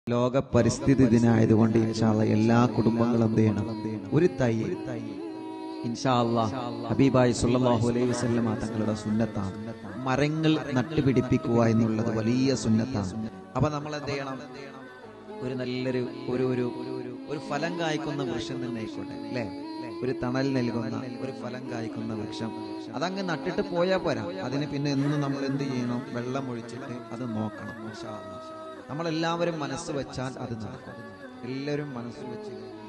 ലോക പരിസ്ഥിതി ദിനായതുകൊണ്ട് ഇൻഷാല്ല എല്ലാ കുടുംബങ്ങളും എന്ത് ചെയ്യണം ഒരു തൈ ഇൻഷാല്ല ഹബീബായി സുല്ലല്ലാഹു അലൈഹി വസല്ലമ തങ്ങളുടെ സുന്നത്താണ് മരങ്ങൾ നട്ടുപിടിപ്പിക്കുക എന്നുള്ളത് വലിയ സുന്നത്താണ് അപ്പൊ നമ്മൾ എന്ത് ചെയ്യണം ഒരു നല്ലൊരു ഒരു ഒരു ഒരു- ഒരു ഫലം കായ്ക്കുന്ന വൃക്ഷം തന്നെ ആയിക്കോട്ടെ അല്ലേ ഒരു തണൽ നൽകുന്ന ഒരു ഫലം കായ്ക്കുന്ന വൃക്ഷം അതങ്ങ് നട്ടിട്ട് പോയാൽ പോരാ അതിന് പിന്നെ എന്നും നമ്മൾ എന്ത് ചെയ്യണം വെള്ളം ഒഴിച്ചിട്ട് അത് നോക്കണം ഇൻഷാ അല്ലാ. നമ്മളെല്ലാവരും മനസ്സ് വെച്ചാൽ അത് നടക്കും എല്ലാവരും മനസ്സ് വെച്ച്